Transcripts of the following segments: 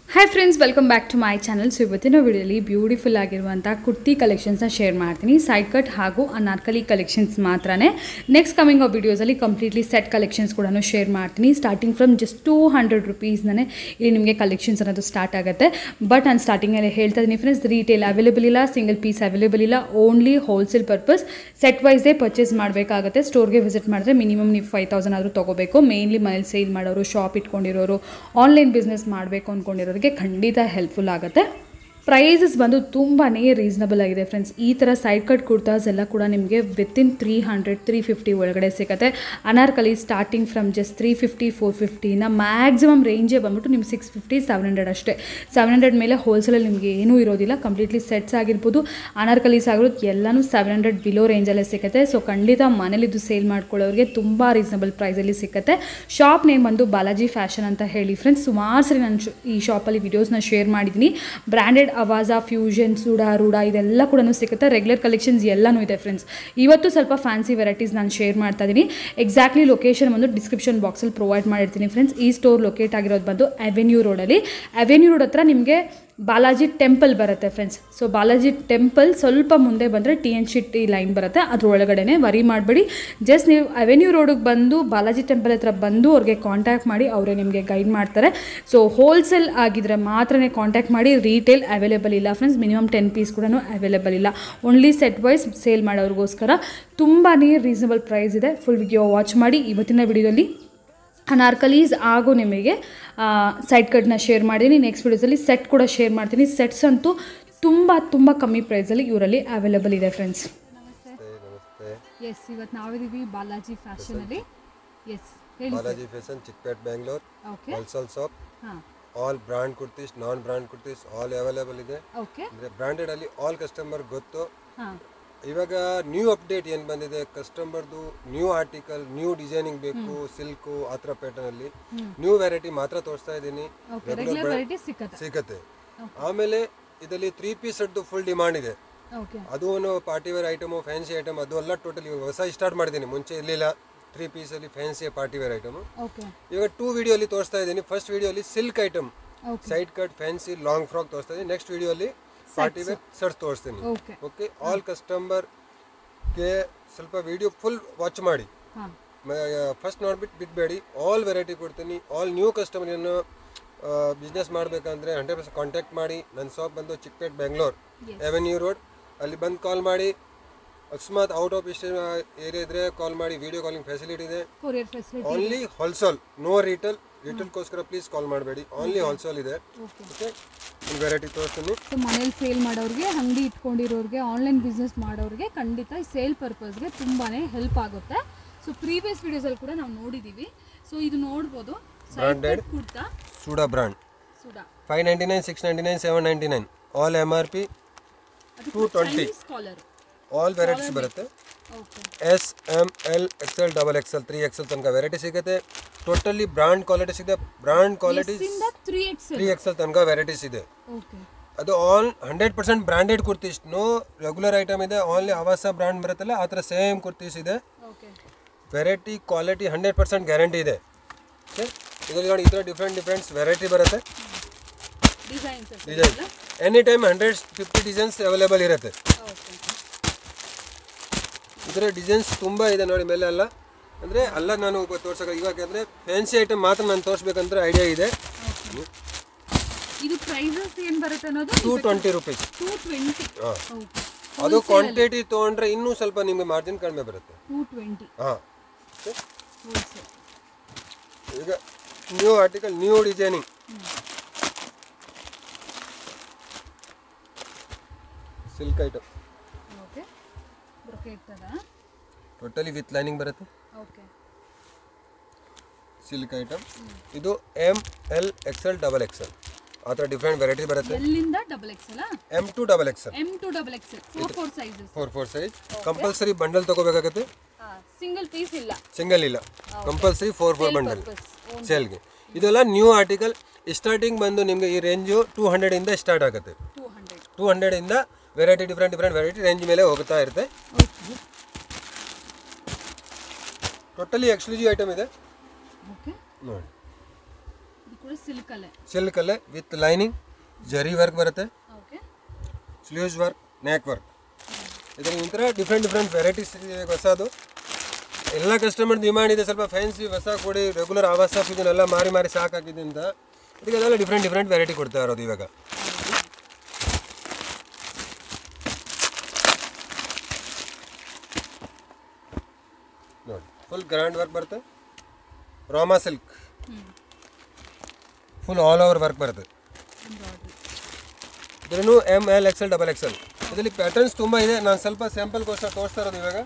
Hi friends welcome back to my channel so ಇವತ್ತಿನ ವಿಡಿಯೋಲಿ beautiful ಆಗಿರುವಂಥ ಕುರ್ತಿ ಕಲೆಕ್ಷನ್ಸ್ನ ಶೇರ್ ಮಾಡ್ತೀನಿ ಸೈಡ್ ಕಟ್ ಹಾಗೂ ಅನಾರ್ಕಲಿ ಕಲೆಕ್ಷನ್ಸ್ ಮಾತ್ರನೇ ನೆಕ್ಸ್ಟ್ ಕಮಿಂಗ್ ಆಫ್ ವಿಡಿಯೋಸಲ್ಲಿ ಕಂಪ್ಲೀಟ್ಲಿ ಸೆಟ್ ಕಲೆಕ್ಷನ್ಸ್ ಕೂಡ ಶೇರ್ ಮಾಡ್ತೀನಿ starting from just two hundred ರುಪೀಸ್ನೇ ಇಲ್ಲಿ ನಿಮಗೆ ಕಲೆಕ್ಷನ್ಸ್ ಅನ್ನೋದು ಸ್ಟಾರ್ಟ್ ಆಗುತ್ತೆ ಬಟ್ ನಾನು ಸ್ಟಾರ್ಟಿಂಗಲ್ಲಿ ಹೇಳ್ತಾ ಇದ್ದೀನಿ ಫ್ರೆಂಡ್ಸ್ ರೀಟೇಲ್ ಅವೈಲೇಬಲ್ ಇಲ್ಲ ಸಿಂಗಲ್ ಪೀಸ್ ಅವೈಲೇಬಲ್ ಇಲ್ಲ ಓನ್ಲಿ ಹೋಲ್ಸೇಲ್ ಪರ್ಪಸ್ ಸೆಟ್ ವೈಸೇ ಪರ್ಚೇಸ್ ಮಾಡಬೇಕಾಗುತ್ತೆ ಸ್ಟೋರ್ಗೆ ವಿಸಿಟ್ ಮಾಡಿದ್ರೆ ಮಿನಿಮಮ್ ನೀವು ಫೈವ್ ತೌಸಂಡ್ ಆದರೂ ತೊಗೋಬೇಕು ಮೇನ್ಲಿ ಮನೇಲಿ ಸೇಲ್ ಮಾಡೋರು ಶಾಪ್ ಇಟ್ಕೊಂಡಿರೋರು ಆನ್ಲೈನ್ ಬಿಸ್ನೆಸ್ ಮಾಡಬೇಕು ಅಂದ್ಕೊಂಡಿರೋರಿಗೆ ಖಂಡಿತ ಹೆಲ್ಪ್ಫುಲ್ ಆಗುತ್ತೆ ಪ್ರೈಸಸ್ ಬಂದು ತುಂಬಾ ರೀಸನಬಲ್ ಆಗಿದೆ ಫ್ರೆಂಡ್ಸ್ ಈ ಥರ ಸೈಡ್ ಕಟ್ ಕುರ್ತಾಸ್ ಎಲ್ಲ ಕೂಡ ನಿಮಗೆ within three hundred three fifty ಒಳಗಡೆ ಸಿಗುತ್ತೆ anarkali starting from just three fifty four ಫಿಫ್ಟಿನ ಮ್ಯಾಕ್ಸಿಮಮ್ ರೇಂಜೇ ಬಂದ್ಬಿಟ್ಟು ನಿಮ್ಗೆ ಸಿಕ್ಸ್ ಫಿಫ್ಟಿ ಸೆವೆನ್ ಹಂಡ್ರೆಡ್ ಅಷ್ಟೇ ಸೆವೆನ್ ಹಂಡ್ರೆಡ್ ಮೇಲೆ ಹೋಲ್ಸೇಲಲ್ಲಿ ನಿಮಗೆ ಏನೂ ಇರೋದಿಲ್ಲ ಕಂಪ್ಲೀಟ್ಲಿ ಸೆಟ್ಸ್ ಆಗಿರ್ಬೋದು ಅನಾರ್ಕಲೀಸ್ ಆಗಿರೋದು ಎಲ್ಲನೂ ಸೆವೆನ್ ಹಂಡ್ರೆಡ್ ಬಿಲೋ ರೇಂಜಲ್ಲೇ ಸಿಗುತ್ತೆ ಸೊ ಖಂಡಿತ ಮನೇಲಿದ್ದು ಸೇಲ್ ಮಾಡ್ಕೊಳ್ಳೋರಿಗೆ ತುಂಬ ರೀಸನಬಲ್ ಪ್ರೈಸಲ್ಲಿ ಸಿಗುತ್ತೆ ಶಾಪ್ ನೇಮ್ ಬಂದು ಬಾಲಾಜಿ ಫ್ಯಾಷನ್ ಅಂತ ಹೇಳಿ ಫ್ರೆಂಡ್ಸ್ ಸುಮಾರು ಸರಿ ನಾನು ಶು- ಈ ಶಾಪಲ್ಲಿ ವಿಡಿಯೋಸ್ನ ಶೇರ್ ಮಾಡಿದ್ದೀನಿ ಬ್ರ್ಯಾಂಡೆಡ್ ಅವಾಜಾ ಫ್ಯೂಷನ್ ಸೂಡಾ ರೂಡಾ ಇದೆಲ್ಲ ಕೂಡ ಸಿಗುತ್ತೆ ರೆಗ್ಯುಲರ್ ಕಲೆಕ್ಷನ್ಸ್ ಎಲ್ಲನೂ ಇದೆ ಫ್ರೆಂಡ್ಸ್ ಇವತ್ತು ಸ್ವಲ್ಪ ಫ್ಯಾನ್ಸಿ ವೆರೈಟೀಸ್ ನಾನು ಶೇರ್ ಮಾಡ್ತಾ ಇದ್ದೀನಿ ಎಕ್ಸಾಕ್ಟ್ಲಿ ಲೊಕೇಶನ್ ಬಂದು ಡಿಸ್ಕ್ರಿಪ್ಷನ್ ಬಾಕ್ಸಲ್ಲಿ ಪ್ರೊವೈಡ್ ಮಾಡಿರ್ತೀನಿ ಫ್ರೆಂಡ್ಸ್ ಈ ಸ್ಟೋರ್ ಲೊಕೇಟ್ ಆಗಿರೋದು ಬಂದು ಅವೆನ್ಯೂ ರೋಡಲ್ಲಿ ಅವೆನ್ಯೂ ರೋಡ್ ಹತ್ರ ನಿಮಗೆ ಬಾಲಾಜಿ ಟೆಂಪಲ್ ಬರುತ್ತೆ ಫ್ರೆಂಡ್ಸ್ ಸೊ ಬಾಲಾಜಿ ಟೆಂಪಲ್ ಸ್ವಲ್ಪ ಮುಂದೆ ಬಂದರೆ ಟಿ ಎನ್ ಶಿಟ್ಟಿ ಲೈನ್ ಬರುತ್ತೆ ಅದ್ರ ಒಳಗಡೆನೆ ವರಿ ಮಾಡಬೇಡಿ ಜಸ್ಟ್ ನೀವು ಅವೆನ್ಯೂ ರೋಡಿಗೆ ಬಂದು ಬಾಲಾಜಿ ಟೆಂಪಲ್ ಹತ್ರ ಬಂದು ಅವ್ರಿಗೆ ಕಾಂಟ್ಯಾಕ್ಟ್ ಮಾಡಿ ಅವರೇ ನಿಮಗೆ ಗೈಡ್ ಮಾಡ್ತಾರೆ ಸೊ ಹೋಲ್ಸೇಲ್ ಆಗಿದ್ರೆ ಮಾತ್ರನೇ ಕಾಂಟ್ಯಾಕ್ಟ್ ಮಾಡಿ ರೀಟೇಲ್ ಅವೈಲೇಬಲ್ ಇಲ್ಲ ಫ್ರೆಂಡ್ಸ್ ಮಿನಿಮಮ್ ಟೆನ್ ಪೀಸ್ ಕೂಡ ಅವೈಲೇಬಲ್ ಇಲ್ಲ ಓನ್ಲಿ ಸೆಟ್ ವೈಸ್ ಸೇಲ್ ಮಾಡೋರಿಗೋಸ್ಕರ ತುಂಬಾ ರೀಸನಬಲ್ ಪ್ರೈಸ್ ಇದೆ ಫುಲ್ ವಿಡಿಯೋ ವಾಚ್ ಮಾಡಿ ಇವತ್ತಿನ ವಿಡಿಯೋದಲ್ಲಿ ಅನಾರ್ಕಲೀಸ್ ಹಾಗೂ ನಿಮಗೆ ಸೈಡ್ ಕಟ್ನ ಶೇರ್ ಮಾಡಿದ್ದೀನಿ ನೆಕ್ಸ್ಟ್ ವಿಡಿಯೋಸಲ್ಲಿ ಸೆಟ್ ಕೂಡ ಶೇರ್ ಮಾಡ್ತೀನಿ ಸೆಟ್ಸ್ ಅಂತೂ ತುಂಬ ತುಂಬ ಕಮ್ಮಿ ಪ್ರೈಸಲ್ಲಿ ಇವರಲ್ಲಿ ಅವೈಲೇಬಲ್ ಇದೆ ಫ್ರೆಂಡ್ಸ್ ನಮಸ್ತೆ ಎಸ್ ಇವತ್ತು ನಾವಿದ್ದೀವಿ ಬಾಲಾಜಿ ಫ್ಯಾಷನಲ್ಲಿ ಎಸ್ ಹೇಳಿ Balaji Fashion Chickpet Bangalore okay wholesale shop ಹಾಂ all brand kurtis non brand kurtis all available ಇದೆ ಓಕೆ ಅಂದರೆ ಬ್ರಾಂಡೆಡ್ ಅಲ್ಲಿ ಆಲ್ ಕಸ್ಟಮರ್ ಗೊತ್ತು ಹಾಂ ಇವಾಗ ನ್ಯೂ ಅಪ್ಡೇಟ್ ಏನು ಬಂದಿದೆ ಕಸ್ಟಮರ್ದು ನ್ಯೂ ಆರ್ಟಿಕಲ್ ನ್ಯೂ ಡಿಸೈನಿಂಗ್ ಬೇಕು ಸಿಲ್ಕು ಆ ಥರ ಪ್ಯಾಟರ್ನ್ ಅಲ್ಲಿ ನ್ಯೂ ವೆರೈಟಿ ಮಾತ್ರ ತೋರಿಸ್ತಾ ಇದ್ದೀನಿ ಓಕೆ ರೆಗ್ಯುಲರ್ ವೆರೈಟಿ ಸಿಕ್ಕತ್ತೆ ಸಿಗತ್ತೆ ಆಮೇಲೆ ಇದರಲ್ಲಿ ತ್ರೀ ಪೀಸ್ ಸೆಟ್ದು ಫುಲ್ ಡಿಮಾಂಡ್ ಇದೆ ಓಕೆ ಅದು ಒಂದು party wear item fancy item ಅದು ಎಲ್ಲ ಟೋಟಲ್ ಇವಾಗ ಹೊಸ ಸ್ಟಾರ್ಟ್ ಮಾಡಿದ್ದೀನಿ ಮುಂಚೆ ಇರಲಿಲ್ಲ ತ್ರೀ ಪೀಸಲ್ಲಿ fancy party wear item okay ಇವಾಗ ಟೂ ವಿಡಿಯೋಲಿ ತೋರಿಸ್ತಾ ಇದ್ದೀನಿ ಫಸ್ಟ್ ವಿಡಿಯೋಲಿ silk item okay side cut fancy long frock ತೋರಿಸ್ತಾ ಇದ್ದೀನಿ ನೆಕ್ಸ್ಟ್ ವಿಡಿಯೋಲಿ ಪಾರ್ಟಿ ವೇರ್ ಶರ್ಟ್ಸ್ ತೋರಿಸ್ತೀನಿ ಓಕೆ ಓಕೆ ಆಲ್ ಕಸ್ಟಮರ್ಗೆ ಸ್ವಲ್ಪ ವಿಡಿಯೋ ಫುಲ್ ವಾಚ್ ಮಾಡಿ ಹಾಂ ಫಸ್ಟ್ ನೋಡ್ಬಿಟ್ಟು ಬಿಟ್ಬೇಡಿ ಆಲ್ ವೆರೈಟಿ ಕೊಡ್ತೀನಿ ಆಲ್ ನ್ಯೂ ಕಸ್ಟಮರನ್ನು ಬಿಸ್ನೆಸ್ ಮಾಡಬೇಕಂದ್ರೆ ಹಂಡ್ರೆಡ್ ಪರ್ಸೆಂಟ್ ಕಾಂಟ್ಯಾಕ್ಟ್ ಮಾಡಿ ನನ್ನ ಶಾಪ್ ಬಂದು ಚಿಕ್ಪೇಟ್ ಬೆಂಗಳೂರು ಅವೆನ್ಯೂ ರೋಡ್ ಅಲ್ಲಿ ಬಂದು ಕಾಲ್ ಮಾಡಿ ಅಕಸ್ಮಾತ್ ಔಟ್ ಆಫ್ ಇಷ್ಟ ಏರಿಯಾ ಇದ್ರೆ ಕಾಲ್ ಮಾಡಿ ವಿಡಿಯೋ ಕಾಲಿಂಗ್ ಫೆಸಿಲಿಟಿ ಇದೆ courier facility only wholesale no retail ರಿಟೇಲ್ಗೋಸ್ಕರ ಪ್ಲೀಸ್ ಕಾಲ್ ಮಾಡಬೇಡಿ ಓನ್ಲಿ ಹೋಲ್ಸೇಲ್ ಇದೆ ಓಕೆ ಓಕೆ ಒಂದು ವೆರೈಟಿ ತೋರಿಸ್ತೀನಿ ಸೊ ಮನೇಲಿ ಸೇಲ್ ಮಾಡೋರಿಗೆ ಅಂಗಡಿ ಇಟ್ಕೊಂಡಿರೋರಿಗೆ ಆನ್ಲೈನ್ ಬಿಸ್ನೆಸ್ ಮಾಡೋರಿಗೆ ಖಂಡಿತ ಈ ಸೇಲ್ ಪರ್ಪಸ್ಗೆ ತುಂಬಾ ಹೆಲ್ಪ್ ಆಗುತ್ತೆ ಸೊ ಪ್ರೀವಿಯಸ್ ವಿಡಿಯೋಸಲ್ಲಿ ಕೂಡ ನಾವು ನೋಡಿದ್ದೀವಿ ಸೊ ಇದು ನೋಡ್ಬೋದು Branded. ಕುರ್ತಾ ಸೂಡಾ ಬ್ರಾಂಡ್ ಸುಡಾ five ninety nine six ninety nine seven ninety nine all M R P two twenty collar all varieties ಬರುತ್ತೆ okay S M L Excel double XL three XL ತನಕ variety ಸಿಗುತ್ತೆ totally brand quality ಸಿಗುತ್ತೆ brand quality ಇಂದ three X three XL ತನಕ varieties ಇದೆ okay ಅದು all hundred percent branded kurtis no regular item ಇದೆ only Avaasa brand ಬರುತ್ತಲ್ಲ ಆ ಥರ ಸೇಮ್ ಕುರ್ತೀಸ್ ಇದೆ okay variety quality hundred percent guarantee ಇದೆ ಓಕೆ ಇದರಲ್ಲಿ ನೋಡಿ ಈ ಥರ ಡಿಫ್ರೆಂಟ್ ಡಿಫ್ರೆಂಟ್ಸ್ ವೆರೈಟಿ ಬರುತ್ತೆ designs design any time hundred fifty designs available ಇರುತ್ತೆ ಓಕೆ ಇದರ ಡಿಸೈನ್ಸ್ ತುಂಬ ಇದೆ ನೋಡಿ ಮೇಲೆ ಎಲ್ಲ ಅಂದರೆ ಅಲ್ಲ ನಾನು ತೋರ್ಸಕ್ಕೆ ಇವಾಗ ಅಂದರೆ ಫ್ಯಾನ್ಸಿ ಐಟಮ್ ಮಾತ್ರ ನಾನು ತೋರಿಸ್ಬೇಕಂದ್ರೆ ಐಡಿಯಾ ಇದೆ ಇದು ಪ್ರೈಸಸ್ ಏನು ಬರುತ್ತೆ ಅನ್ನೋದು two twenty rupees two twenty ಹಾಂ ಓಕೆ ಅದು ಕ್ವಾಂಟಿಟಿ ತೊಗೊಂಡ್ರೆ ಇನ್ನೂ ಸ್ವಲ್ಪ ನಿಮಗೆ ಮಾರ್ಜಿನ್ ಕಡಿಮೆ ಬರುತ್ತೆ ಟೂ ಟ್ವೆಂಟಿ ಹಾಂ ಹೋಲ್ಸೇಲ್ ಈಗ new article new designing silk item okay brocade ಥರ ಟೋಟಲಿ ವಿತ್ ಲೈನಿಂಗ್ ಬರುತ್ತೆ ಓಕೆ ಸಿಲ್ಕ್ ಐಟಮ್ ಇದು M L Excel double XL ಆ ಥರ ಡಿಫ್ರೆಂಟ್ ವೆರೈಟಿ ಬರುತ್ತೆ ಎಲ್ಲಿಂದ ಡಬಲ್ ಎಕ್ಸ್ ಅಲ್ಲ M to double XL M to double X four four sizes four four size compulsory bundle ತಗೋಬೇಕಾಗುತ್ತೆ single piece ಇಲ್ಲ single ಇಲ್ಲ compulsory four four bundle purpose ಸೇಲ್ಗೆ ಇದೆಲ್ಲ ನ್ಯೂ ಆರ್ಟಿಕಲ್ ಸ್ಟಾರ್ಟಿಂಗ್ ಬಂದು ನಿಮಗೆ ಈ ರೇಂಜು ಟೂ ಹಂಡ್ರೆಡಿಂದ ಸ್ಟಾರ್ಟ್ ಆಗುತ್ತೆ ಟೂ ಹಂಡ್ರೆಡ್ ಟೂ ಹಂಡ್ರೆಡಿಂದ variety different different variety range ಮೇಲೆ ಹೋಗ್ತಾ ಇರುತ್ತೆ ಓಕೆ ಟೋಟಲಿ ಎಕ್ಸ್ಕ್ಲೂಸಿವ್ ಐಟಮ್ ಇದೆ ಓಕೆ ನೋಡಿ ಇದು ಕೂಡ ಸಿಲ್ಕ್ ಅಲ್ಲೇ ಸಿಲ್ಕಲ್ಲೇ ವಿತ್ ಲೈನಿಂಗ್ ಜರಿ ವರ್ಕ್ ಬರುತ್ತೆ okay sleeves work neck work ಇದರಲ್ಲಿ ಈ ಥರ ಡಿಫ್ರೆಂಟ್ ಡಿಫ್ರೆಂಟ್ ವೆರೈಟೀಸ್ ಇದೆ ಹೊಸದು ಎಲ್ಲ ಕಸ್ಟಮರ್ ಡಿಮಾಂಡ್ ಇದೆ ಸ್ವಲ್ಪ ಫ್ಯಾನ್ಸಿ ಹೊಸ ಕೊಡಿ ರೆಗ್ಯುಲರ್ ಆವಾಸ ಇದನ್ನೆಲ್ಲ ಮಾರಿ ಮಾರಿ ಸಾಕಾಗಿದೆ ಅಂತ ಇದಕ್ಕೆ ಅದೆಲ್ಲ ಡಿಫ್ರೆಂಟ್ ಡಿಫ್ರೆಂಟ್ ವೆರೈಟಿ ಕೊಡ್ತಾ ಇರೋದು ಇವಾಗ ನೋಡಿ ಫುಲ್ ಗ್ರ್ಯಾಂಡ್ ವರ್ಕ್ ಬರುತ್ತೆ Rama silk full all over work ಬರುತ್ತೆ ಇದ್ರೂ M L Excel double XL ಇದರಲ್ಲಿ ಪ್ಯಾಟರ್ನ್ಸ್ ತುಂಬ ಇದೆ ನಾನು ಸ್ವಲ್ಪ ಸ್ಯಾಂಪಲ್ಗೋಸ್ಕರ ತೋರಿಸ್ತಾ ಇರೋದು ಇವಾಗ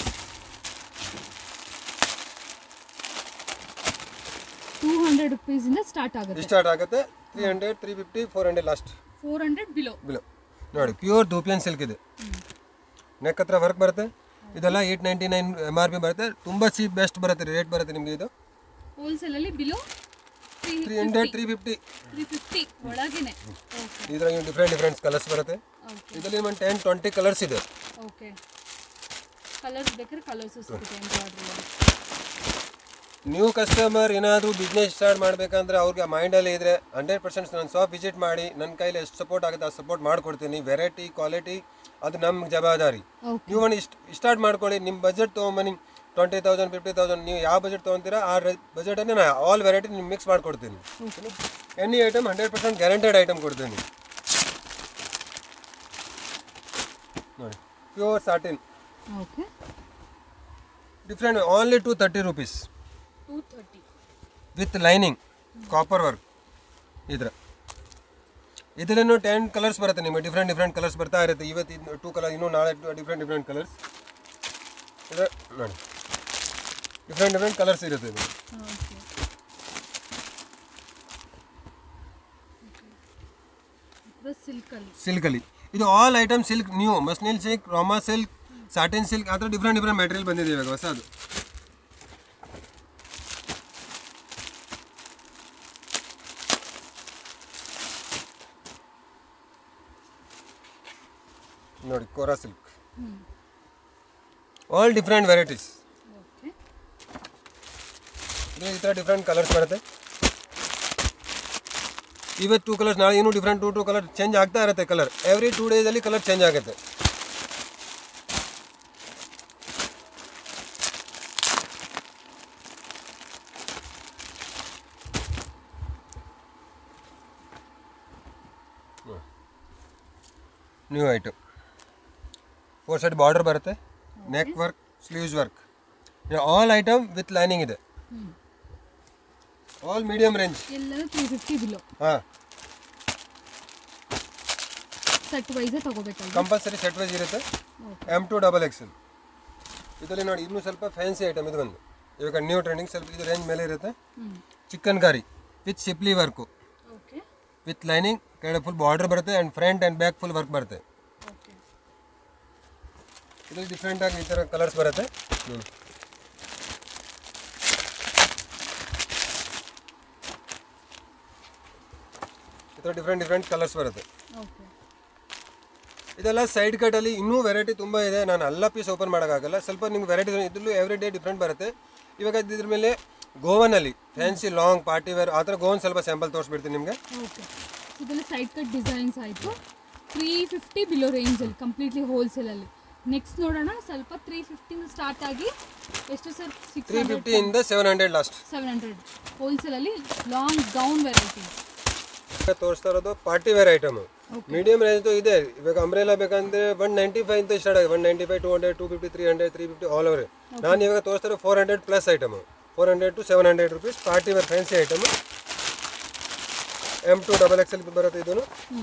ಟೂ ಹಂಡ್ರೆಡ್ ರುಪೀಸಿಂದ ಸ್ಟಾರ್ಟ್ ಆಗುತ್ತೆ ಸ್ಟಾರ್ಟ್ ಆಗುತ್ತೆ three hundred three fifty four hundred last four hundred below below ನೋಡಿ ಪ್ಯೂರ್ ದೂಪಿಯನ್ ಸಿಲ್ಕ್ ಇದೆ ನೆಕ್ ಹತ್ರ ವರ್ಕ್ ಬರುತ್ತೆ ಇದೆಲ್ಲ eight ninety nine M R P ಬರುತ್ತೆ ತುಂಬ ಚೀಪ್ ಬೆಸ್ಟ್ ಬರುತ್ತೆ ರೇಟ್ ಬರುತ್ತೆ ನಿಮಗೆ ಇದು ಹೋಲ್ಸೇಲಲ್ಲಿ below three hundred three fifty three fifty ಒಳಗೇನೆ ಓಕೆ ಇದ್ರಾಗ ಡಿಫ್ರೆಂಟ್ ಡಿಫ್ರೆಂಟ್ ಕಲರ್ಸ್ ಬರುತ್ತೆ ಓಕೆ ಇದರಲ್ಲಿ ಒಂದು ಟೆನ್ ಟ್ವೆಂಟಿ ಕಲರ್ಸ್ ಇದೆ ಓಕೆ ಕಲರ್ಸ್ ಬೇಕಾದ್ರೆ ಕಲರ್ಸ್ ಸಿಗುತ್ತೆ ಎಂಬ್ರಾಯ್ಡ್ರಿ ನ್ಯೂ ಕಸ್ಟಮರ್ ಏನಾದರೂ ಬಿಸ್ನೆಸ್ ಸ್ಟಾರ್ಟ್ ಮಾಡಬೇಕಂದ್ರೆ ಅವ್ರಿಗೆ ಮೈಂಡಲ್ಲಿ ಇದ್ದರೆ ಹಂಡ್ರೆಡ್ ಪರ್ಸೆಂಟ್ ನಾನು ಶಾಪ್ ವಿಸಿಟ್ ಮಾಡಿ ನನ್ನ ಕೈಲಿ ಎಷ್ಟು ಸಪೋರ್ಟ್ ಆಗುತ್ತೆ ಅಷ್ಟು ಸಪೋರ್ಟ್ ಮಾಡ್ಕೊಡ್ತೀನಿ ವೆರೈಟಿ ಕ್ವಾಲಿಟಿ ಅದು ನಮ್ಮ ಜವಾಬ್ದಾರಿ ಓಕೆ ನೀವು ಒಂದು ಇಷ್ಟು ಸ್ಟಾರ್ಟ್ ಮಾಡ್ಕೊಳ್ಳಿ ನಿಮ್ಮ ಬಜೆಟ್ ತೊಗೊಂಬನ್ನಿ ಟ್ವೆಂಟಿ ತೌಸಂಡ್ ಫಿಫ್ಟಿ ತೌಸಂಡ್ ನೀವು ಯಾವ ಬಜೆಟ್ ತೊಗೊತೀರಾ ಆ ಬಜೆಟನ್ನೇ ನಾನು ಆಲ್ ವೆರೈಟಿ ನಿಮ್ಗೆ ಮಿಕ್ಸ್ ಮಾಡಿಕೊಡ್ತೀನಿ any item hundred percent guaranteed item ಕೊಡ್ತೀನಿ ನೋಡಿ pure satin okay different only two thirty rupees two thirty with lining copper work ಇದ್ರ ಇದರಲ್ಲೂ ಟೆನ್ ಕಲರ್ಸ್ ಬರುತ್ತೆ ನಿಮಗೆ ಡಿಫ್ರೆಂಟ್ ಡಿಫ್ರೆಂಟ್ ಕಲರ್ಸ್ ಬರ್ತಾ ಇರುತ್ತೆ ಇವತ್ತು ಟೂ ಕಲರ್ ಇನ್ನೂ ನಾಳೆ ಡಿಫ್ರೆಂಟ್ ಡಿಫ್ರೆಂಟ್ ಕಲರ್ಸ್ ಇದೆ ನೋಡಿ ಡಿಫ್ರೆಂಟ್ ಡಿಫ್ರೆಂಟ್ ಕಲರ್ಸ್ ಇರುತ್ತೆ ಇದು ಓಕೆ ಸಿಲ್ಕಲ್ಲಿ ಸಿಲ್ಕಲ್ಲಿ ಇದು all item silk new muslin silk Rama silk satin silk ಆ ಥರ ಡಿಫ್ರೆಂಟ್ ಡಿಫ್ರೆಂಟ್ ಮೆಟೀರಿಯಲ್ ಬಂದಿದೆ ಇವಾಗ ಹೊಸದು ನೋಡಿ kora silk all different varieties okay ಇದು ಈ ಥರ ಡಿಫ್ರೆಂಟ್ ಕಲರ್ಸ್ ಬರುತ್ತೆ ಇವತ್ತು ಟೂ ಕಲರ್ಸ್ ನಾಳೆ ಇನ್ನೂ different two two colour change ಆಗ್ತಾ ಇರುತ್ತೆ ಕಲರ್ ಎವ್ರಿ ಟೂ ಡೇಸಲ್ಲಿ ಕಲರ್ ಚೇಂಜ್ ಆಗುತ್ತೆ new item four side border ಬರುತ್ತೆ neck work sleeves work all item with lining ಇದೆ ಆಲ್ ಮೀಡಿಯಂ ರೇಂಜ್ ಎಲ್ಲರೂ ತ್ರೀ ಫಿಫ್ಟಿ ಬಿಲೋ ಹಾಂ ಸೆಟ್ ವೈಸೇ ತಗೋಬೇಕಲ್ಲ ಕಂಪಲ್ಸರಿ ಸೆಟ್ ವೈಸ್ ಇರುತ್ತೆ okay M to double XL ಇದರಲ್ಲಿ ನೋಡಿ ಇನ್ನೂ ಸ್ವಲ್ಪ ಫ್ಯಾನ್ಸಿ ಐಟಮ್ ಇದು ಒಂದು ಇವಾಗ ನ್ಯೂ ಟ್ರೆಂಡಿಂಗ್ ಸ್ವಲ್ಪ ಇದು ರೇಂಜ್ ಮೇಲೆ ಇರುತ್ತೆ ಹ್ಞೂ ಚಿಕನ್ ಕರಿ ವಿತ್ ಸಿಪ್ಲಿ ವರ್ಕು ಓಕೆ ವಿತ್ ಲೈನಿಂಗ್ ಕೆಳಗಡೆ ಫುಲ್ ಬಾರ್ಡರ್ ಬರುತ್ತೆ and front and back full work ಬರುತ್ತೆ ಓಕೆ ಇದರಲ್ಲಿ ಡಿಫ್ರೆಂಟ್ ಆಗಿ ಈ ಥರ ಕಲರ್ಸ್ ಬರುತ್ತೆ ನೋಡಿ ಈ ಥರ ಡಿಫ್ರೆಂಟ್ ಡಿಫ್ರೆಂಟ್ ಕಲರ್ಸ್ ಬರುತ್ತೆ ಓಕೆ ಇದೆಲ್ಲ ಸೈಡ್ ಕಟಲ್ಲಿ ಇನ್ನೂ ವೆರೈಟಿ ತುಂಬ ಇದೆ ನಾನು ಎಲ್ಲ ಪೀಸ್ ಓಪನ್ ಮಾಡೋಕ್ಕಾಗಲ್ಲ ಸ್ವಲ್ಪ ನಿಮ್ಗೆ ವೆರೈಟಿ ಇದರಲ್ಲೂ ಎವ್ರಿ ಡೇ ಡಿಫ್ರೆಂಟ್ ಬರುತ್ತೆ ಇವಾಗ ಇದ್ರ ಮೇಲೆ ಗೋವನಲ್ಲಿ ಫ್ಯಾನ್ಸಿ ಲಾಂಗ್ ಪಾರ್ಟಿ ವೇರ್ ಆ ಥರ ಗೋವನ್ ಸ್ವಲ್ಪ ಸ್ಯಾಂಪಲ್ ತೋರಿಸ್ಬಿಡ್ತೀನಿ ನಿಮಗೆ ಓಕೆ ಇದೆಲ್ಲ ಸೈಡ್ ಕಟ್ ಡಿಸೈನ್ಸ್ ಆಯಿತು ತ್ರೀ ಫಿಫ್ಟಿ ಬಿಲೋ ರೇಂಜಲ್ಲಿ ಕಂಪ್ಲೀಟ್ಲಿ ಹೋಲ್ಸೇಲಲ್ಲಿ ನೆಕ್ಸ್ಟ್ ನೋಡೋಣ ಸ್ವಲ್ಪ ತ್ರೀ ಫಿಫ್ಟಿಂದ ಸ್ಟಾರ್ಟ್ ಆಗಿ ಎಷ್ಟು ಸರ್ ಸಿಕ್ಸ್ ತ್ರೀ ಹಂಡ್ರೆಡ್ ಫಿಫ್ಟಿಯಿಂದ seven hundred last seven hundred ಹೋಲ್ಸೇಲಲ್ಲಿ ಲಾಂಗ್ ಗೌನ್ ವೆರೈಟಿ ತೋರಿಸ್ತಾ ಇರೋದು party wear item medium range ಇದೆ ಇವಾಗ ಅಂಬ್ರೆಲಾ ಬೇಕಂದ್ರೆ ಒನ್ ನೈಂಟಿ ಫೈವ್ ಅಂತ ಸ್ಟಾರ್ಟ್ ಆಗಿದೆ one ninety five two hundred two fifty three hundred three fifty all over ನಾನು ಇವಾಗ ತೋರಿಸ್ತಾ ಇರೋ four hundred plus item four hundred to seven hundred rupees party wear fancy item M to double X L ಬರುತ್ತೆ ಇದನ್ನು ಹ್ಞೂ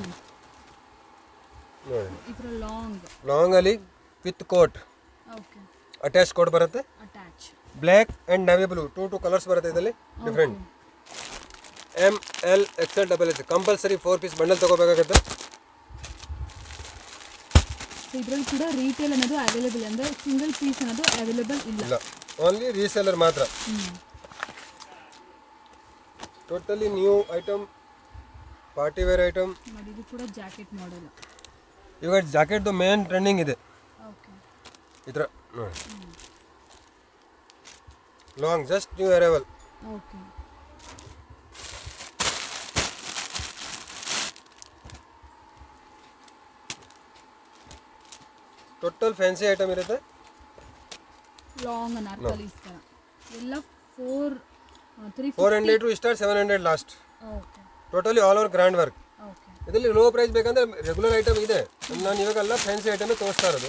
ನೋಡಿ ಇದರ long ಲಾಂಗಲ್ಲಿ with coat okay attach coat ಬರುತ್ತೆ attach black and navy blue two two colours ಬರುತ್ತೆ ಇದರಲ್ಲಿ different M L Excel double X compulsory four piece bundle ತೊಗೋಬೇಕಾಗುತ್ತೆ ಇದರಲ್ಲಿ ಕೂಡ ರೀಟೇಲ್ ಅನ್ನೋದು ಅವೈಲೇಬಲ್ ಅಂದರೆ ಸಿಂಗಲ್ ಪೀಸ್ ಅನ್ನೋದು ಅವೈಲೇಬಲ್ ಇಲ್ಲ ಇಲ್ಲ ಓನ್ಲಿ ರೀಸೆಲ್ಲರ್ ಮಾತ್ರ ಹ್ಞೂ totally new item party wear item ನೋಡಿ ಇದು ಕೂಡ ಜಾಕೆಟ್ ಮಾಡಲ್ ಇವಾಗ ಜಾಕೆಟ್ದು ಮೇನ್ ಟ್ರೆಂಡಿಂಗ್ ಇದೆ ಓಕೆ ಈ ಥರ ನೋಡಿ long just new arrival okay total fancy item ಇರುತ್ತೆ ಲಾಂಗ್ ಅನಾರ್ಕಲೀಸ್ ಥರ ಎಲ್ಲ four three four hundred to start seven hundred last okay totally all over grand work okay ಇದರಲ್ಲಿ ಲೋ ಪ್ರೈಸ್ ಬೇಕಂದ್ರೆ ರೆಗ್ಯುಲರ್ ಐಟಮ್ ಇದೆ ನಾನು ಇವಾಗೆಲ್ಲ ಫ್ಯಾನ್ಸಿ ಐಟಮ್ ತೋರಿಸ್ತಾ ಇರೋದು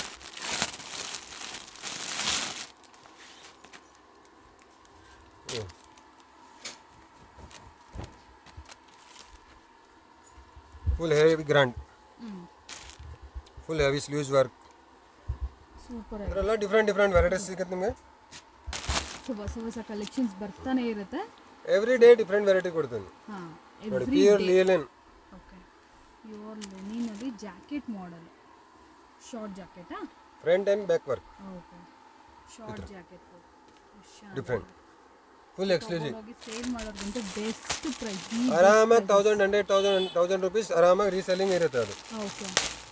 ಫುಲ್ ಹೆವಿ ಗ್ರ್ಯಾಂಡ್ ಹ್ಞೂ full heavy sleeves work super ಇದರೆಲ್ಲ ಡಿಫ್ರೆಂಟ್ ಡಿಫ್ರೆಂಟ್ ವೆರೈಟೀಸ್ ಸಿಗುತ್ತೆ ನಿಮಗೆ ಹೊಸ ಹೊಸ ಕಲೆಕ್ಷನ್ಸ್ ಬರ್ತಾನೆ ಇರುತ್ತೆ ಎವ್ರಿ ಡೇ ಡಿಫ್ರೆಂಟ್ ವೆರೈಟಿ ಕೊಡ್ತೀನಿ ಹಾಂ ನೋಡಿ every pure linen okay pure ಲೆನಿನಲ್ಲಿ ಜಾಕೆಟ್ ಮಾಡಲ್ ಶಾರ್ಟ್ ಜಾಕೆಟಾ front and back work okay short jacket different full exclusive ಹೋಗಿ ಸೇಲ್ ಮಾಡೋರ್ಗಿಂತ ಬೆಸ್ಟ್ ಪ್ರೈಸ್ ಆರಾಮಾಗಿ thousand hundred thousand thousand rupees ಆರಾಮಾಗಿ ರೀಸೆಲ್ಲಿಂಗ್ ಇರುತ್ತೆ ಅದು ಓಕೆ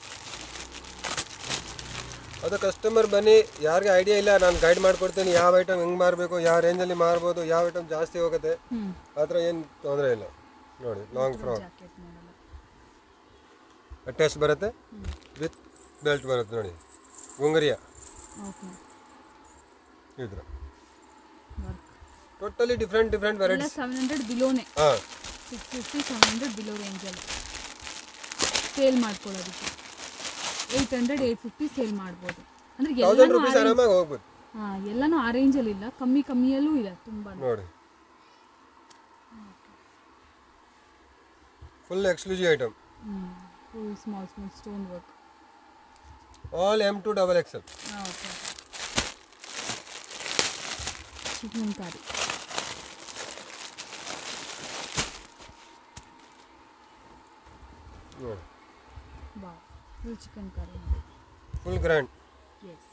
ಅದು ಕಸ್ಟಮರ್ ಬನ್ನಿ ಯಾರಿಗೆ ಐಡಿಯಾ ಇಲ್ಲ ನಾನು ಗೈಡ್ ಮಾಡ್ಕೊಡ್ತೀನಿ ಯಾವ ಐಟಮ್ ಹೆಂಗೆ ಮಾರಬೇಕು ಯಾವ ರೇಂಜಲ್ಲಿ ಮಾರ್ಬೋದು ಯಾವ ಐಟಮ್ ಜಾಸ್ತಿ ಹೋಗುತ್ತೆ ಹ್ಞೂ ಆ ಥರ ಏನು ತೊಂದರೆ ಇಲ್ಲ ನೋಡಿ long frock jacket model attach ಬರುತ್ತೆ ವಿತ್ ಬೆಲ್ಟ್ ಬರುತ್ತೆ ನೋಡಿ ಗುಂಗರಿಯ ಓಕೆ ಈ ಥರ ವರ್ಕ್ ಟೋಟಲಿ ಡಿಫ್ರೆಂಟ್ ಡಿಫ್ರೆಂಟ್ ಎಲ್ಲ ವೆರೈಟೀಸ್ ಸೆವೆನ್ ಹಂಡ್ರೆಡ್ ಬಿಲೋನೇ ಹಾಂ six fifty seven hundred below ರೇಂಜಲ್ಲಿ ಸೇಲ್ ಮಾಡ್ಕೊಳ್ಳೋದಕ್ಕೆ eight hundred eight fifty sale ಮಾಡ್ಬೋದು ಅಂದರೆ ತೌಸಂಡ್ ಎಲ್ಲನೂ ರುಪೀಸ್ ಆರಾಮಾಗಿ ಹೋಗ್ಬೋದು ಹಾಂ ಎಲ್ಲನೂ ಆ ರೇಂಜಲ್ಲಿ ಇಲ್ಲ ಕಮ್ಮಿ ಕಮ್ಮಿಯಲ್ಲೂ ಇದೆ ತುಂಬ ನೋಡಿ full exclusive item full small small stone work all M to double X L ಹಾಂ ಓಕೆ ಚಿಕನ್ ಕರಿ ನೋಡಿ ಬಾ full chicken curry full grand ಎಸ್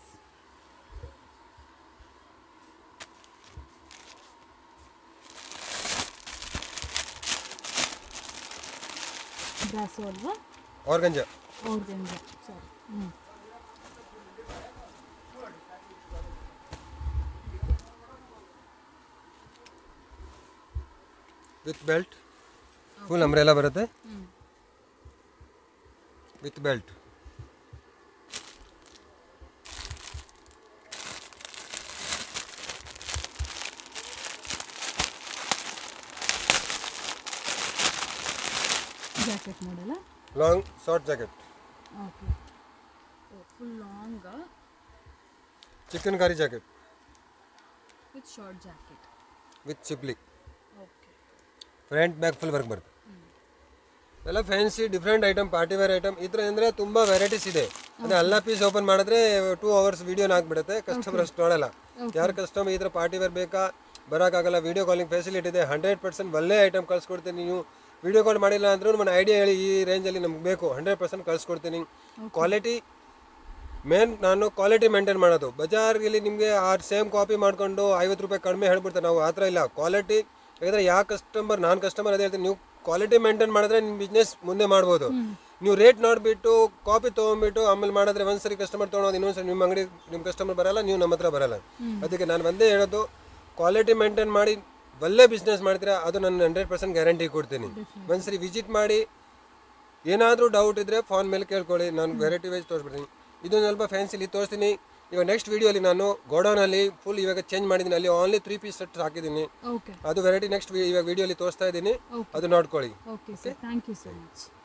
ಬ್ರಾಸೋ ಅಲ್ವಾ ಆರ್ಗಂಜ ಅವ್ರದಿಂದ ಸಾರಿ ಹ್ಞೂ ವಿತ್ ಬೆಲ್ಟ್ ಫುಲ್ ಅಂಬ್ರೆಲ್ಲ ಬರುತ್ತೆ ಹ್ಞೂ ವಿತ್ ಬೆಲ್ಟ್ ಜಾಕೆಟ್ ಮಾಡಲ್ಲ long short jacket okay full long chicken curry jacket with short jacket with ಚಿಪ್ಲಿ okay front back full work ಬರುತ್ತೆ ಎಲ್ಲ fancy different item party wear item ಈ ಥರ ಅಂದರೆ ತುಂಬ ವೆರೈಟೀಸ್ ಇದೆ ಅದೇ ಎಲ್ಲ ಪೀಸ್ ಓಪನ್ ಮಾಡಿದ್ರೆ ಟೂ ಅವರ್ಸ್ ವೀಡಿಯೋನ ಹಾಕ್ಬಿಡುತ್ತೆ ಕಸ್ಟಮರ್ ಅಷ್ಟು ನೋಡಲ್ಲ ಯಾರು ಕಸ್ಟಮರ್ ಈ ಥರ ಪಾರ್ಟಿ ವೇರ್ ಬೇಕಾ ಬರೋಕ್ಕಾಗಲ್ಲ ವೀಡಿಯೋ ಕಾಲಿಂಗ್ ಫೆಸಿಲಿಟಿ ಇದೆ ಹಂಡ್ರೆಡ್ ಪರ್ಸೆಂಟ್ ಒಳ್ಳೆ ಐಟಮ್ ಕಳ್ಸ್ಕೊಡ್ತೀನಿ ನೀವು ವೀಡಿಯೋ ಕಾಲ್ ಮಾಡಿಲ್ಲ ಅಂದ್ರೂ ನನ್ನ ಐಡಿಯಾ ಹೇಳಿ ಈ ರೇಂಜಲ್ಲಿ ನಮ್ಗೆ ಬೇಕು ಹಂಡ್ರೆಡ್ ಪರ್ಸೆಂಟ್ ಕಳ್ಸ್ಕೊಡ್ತೀನಿ ಕ್ವಾಲಿಟಿ ಮೇನ್ ನಾನು ಕ್ವಾಲಿಟಿ ಮೇಂಟೈನ್ ಮಾಡೋದು ಬಜಾರ್ಗೆ ನಿಮಗೆ ಆ ಸೇಮ್ ಕಾಪಿ ಮಾಡ್ಕೊಂಡು ಐವತ್ತು ರೂಪಾಯಿ ಕಡಿಮೆ ಹೇಳ್ಬಿಡ್ತಾರೆ ನಾವು ಆ ಥರ ಇಲ್ಲ ಕ್ವಾಲಿಟಿ ಯಾಕಂದರೆ ಯಾವ ಕಸ್ಟಮರ್ ನಾನು ಕಸ್ಟಮರ್ ಅದೇ ಹೇಳ್ತೀನಿ ನೀವು ಕ್ವಾಲಿಟಿ ಮೇಂಟೈನ್ ಮಾಡಿದ್ರೆ ನಿಮ್ಮ ಬಿಸ್ನೆಸ್ ಮುಂದೆ ಮಾಡ್ಬೋದು ನೀವು ರೇಟ್ ನೋಡಿಬಿಟ್ಟು ಕಾಪಿ ತೊಗೊಂಡ್ಬಿಟ್ಟು ಆಮೇಲೆ ಮಾಡಿದ್ರೆ ಒಂದ್ಸರಿ ಕಸ್ಟಮರ್ ತೊಗೊಳೋದು ಇನ್ನೊಂದ್ಸರಿ ನಿಮ್ಮ ಅಂಗಡಿ ನಿಮ್ಮ ಕಸ್ಟಮರ್ ಬರಲ್ಲ ನೀವು ನಮ್ಮ ಹತ್ರ ಬರಲ್ಲ ಅದಕ್ಕೆ ನಾನು ಒಂದೇ ಹೇಳೋದು ಕ್ವಾಲಿಟಿ ಮೇಂಟೈನ್ ಮಾಡಿ ಒಳ್ಳೆ ಬಿಸ್ನೆಸ್ ಮಾಡ್ತೀರಾ ಅದು ನಾನು ಹಂಡ್ರೆಡ್ ಪರ್ಸೆಂಟ್ ಗ್ಯಾರಂಟಿ ಕೊಡ್ತೀನಿ ಒಂದ್ಸರಿ ವಿಸಿಟ್ ಮಾಡಿ ಏನಾದರೂ ಡೌಟ್ ಇದ್ದರೆ ಫೋನ್ ಮೇಲೆ ಕೇಳ್ಕೊಳ್ಳಿ ನಾನು ವೆರೈಟಿ ವೈಸ್ ತೋರಿಸ್ಬಿಡ್ತೀನಿ ಇದೊಂದು ಸ್ವಲ್ಪ ಫ್ಯಾನ್ಸಿಲಿ ತೋರಿಸ್ತೀನಿ ಇವಾಗ ನೆಕ್ಸ್ಟ್ ವೀಡಿಯೋಲಿ ನಾನು ಗೋಡೌನಲ್ಲಿ ಫುಲ್ ಇವಾಗ ಚೇಂಜ್ ಮಾಡಿದ್ದೀನಿ ಅಲ್ಲಿ ಓನ್ಲಿ ತ್ರೀ ಪೀಸ್ ಸೆಟ್ ಹಾಕಿದ್ದೀನಿ ಓಕೆ ಅದು ವೆರೈಟಿ ನೆಕ್ಸ್ಟ್ ಇವಾಗ ವೀಡಿಯೋಲಿ ತೋರಿಸ್ತಾ ಇದ್ದೀನಿ ಅದು ನೋಡ್ಕೊಳ್ಳಿ okay sir thank you so much